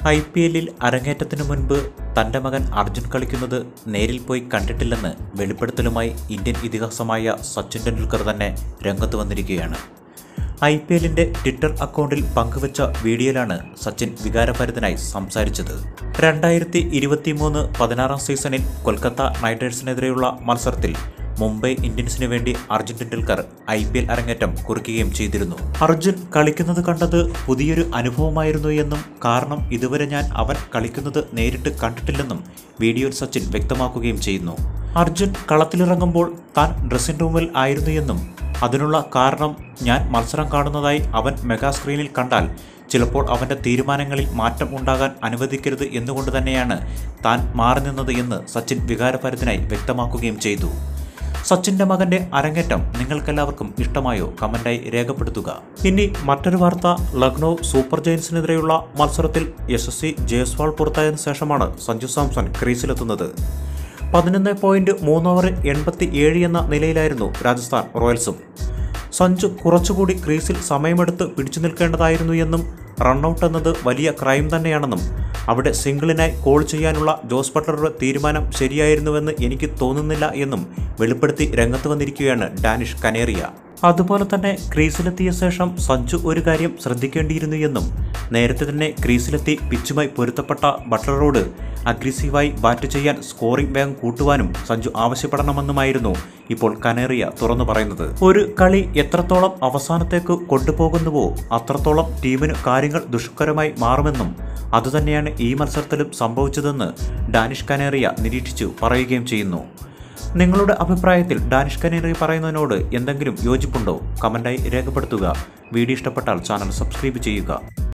I P എല്ലിൽ അരങ്ങേറ്റത്തിനു മുൻപ് തൻ്റെ മകൻ അർജുൻ കളിക്കുന്നത് നേരിൽ പോയി കണ്ടിട്ടില്ലെന്ന് വെളിപ്പെടുത്തലുമായി ഇന്ത്യൻ ഇതിഹാസമായ സച്ചിൻ ടെണ്ടുൽക്കർ തന്നെ രംഗത്ത് വന്നിരിക്കുകയാണ് ഐ പി എല്ലിൻ്റെ ട്വിറ്റർ അക്കൗണ്ടിൽ പങ്കുവച്ച വീഡിയോയിലാണ് സച്ചിൻ വികാരഭരിതനായി സംസാരിച്ചത് രണ്ടായിരത്തി ഇരുപത്തി മൂന്ന് പതിനാറാം സീസണിൽ കൊൽക്കത്ത നൈറ്റ് റൈഡേഴ്സിനെതിരെയുള്ള മത്സരത്തിൽ മുംബൈ ഇന്ത്യൻസിന് വേണ്ടി Arjun Tendulkar I P L അരങ്ങേറ്റം കുറിക്കുകയും ചെയ്തിരുന്നു അർജുൻ കളിക്കുന്നത് കണ്ടത് പുതിയൊരു അനുഭവമായിരുന്നു എന്നും കാരണം ഇതുവരെ ഞാൻ അവൻ കളിക്കുന്നത് നേരിട്ട് കണ്ടിട്ടില്ലെന്നും വീഡിയോയിൽ സച്ചിൻ വ്യക്തമാക്കുകയും ചെയ്യുന്നു അർജുൻ കളത്തിലിറങ്ങുമ്പോൾ താൻ ഡ്രസ്സിംഗ് റൂമിൽ ആയിരുന്നു എന്നും അതിനുള്ള കാരണം ഞാൻ മത്സരം കാണുന്നതായി അവൻ മെഗാ സ്ക്രീനിൽ കണ്ടാൽ ചിലപ്പോൾ അവൻ്റെ തീരുമാനങ്ങളിൽ മാറ്റം ഉണ്ടാകാൻ അനുവദിക്കരുത് എന്നുകൊണ്ട് തന്നെയാണ് താൻ മാറി നിന്നത് എന്ന് സച്ചിൻ വികാരഭരിതനായി വ്യക്തമാക്കുകയും ചെയ്തു സച്ചിൻ്റെ മകൻ്റെ അരങ്ങേറ്റം നിങ്ങൾക്കെല്ലാവർക്കും ഇഷ്ടമായോ കമൻ്റായി രേഖപ്പെടുത്തുക ഇനി മറ്റൊരു വാർത്ത ലക്നൗ സൂപ്പർ ജയൻസിനെതിരെയുള്ള മത്സരത്തിൽ യശസ്വി ജയസ്വാൾ പുറത്തായതിനു ശേഷമാണ് സഞ്ജു സാംസൺ ക്രീസിലെത്തുന്നത് പതിനൊന്ന് പോയിന്റ് മൂന്ന് ഓവറിൽ എൺപത്തി ഏഴ് എന്ന നിലയിലായിരുന്നു രാജസ്ഥാൻ റോയൽസും സഞ്ജു കുറച്ചുകൂടി ക്രീസിൽ സമയമെടുത്ത് പിടിച്ചു നിൽക്കേണ്ടതായിരുന്നു എന്നും റണ്ണൌട്ട് എന്നത് വലിയ ക്രൈം തന്നെയാണെന്നും അവിടെ സിംഗിളിനായി കോൾ ചെയ്യാനുള്ള ജോസ് ബട്ട്ലറുടെ തീരുമാനം ശരിയായിരുന്നുവെന്ന് എനിക്ക് തോന്നുന്നില്ല എന്നും വെളിപ്പെടുത്തി രംഗത്ത് വന്നിരിക്കുകയാണ് ഡാനിഷ് കനേറിയ അതുപോലെ തന്നെ ക്രീസിലെത്തിയ ശേഷം സഞ്ജു ഒരു കാര്യം ശ്രദ്ധിക്കേണ്ടിയിരുന്നു എന്നും നേരത്തെ തന്നെ ക്രീസിലെത്തി പിച്ചുമായി പൊരുത്തപ്പെട്ട ബട്ട്ലറോട് അഗ്രസീവായി ബാറ്റ് ചെയ്യാൻ സ്കോറിംഗ് വേഗം കൂട്ടുവാനും സഞ്ജു ആവശ്യപ്പെടണമെന്നുമായിരുന്നു ഇപ്പോൾ കനേറിയ തുറന്നു പറയുന്നത് ഒരു കളി എത്രത്തോളം അവസാനത്തേക്ക് കൊണ്ടുപോകുന്നുവോ അത്രത്തോളം ടീമിന് കാര്യങ്ങൾ ദുഷ്കരമായി മാറുമെന്നും അതുതന്നെയാണ് ഈ മത്സരത്തിലും സംഭവിച്ചതെന്ന് ഡാനിഷ് കനേറിയ നിരീക്ഷിച്ചു പറയുകയും ചെയ്യുന്നു നിങ്ങളുടെ അഭിപ്രായത്തിൽ ഡാനിഷ് കനേറി പറയുന്നതിനോട് എന്തെങ്കിലും യോജിപ്പുണ്ടോ കമൻറ്റായി രേഖപ്പെടുത്തുക വീഡിയോ ഇഷ്ടപ്പെട്ടാൽ ചാനൽ സബ്സ്ക്രൈബ് ചെയ്യുക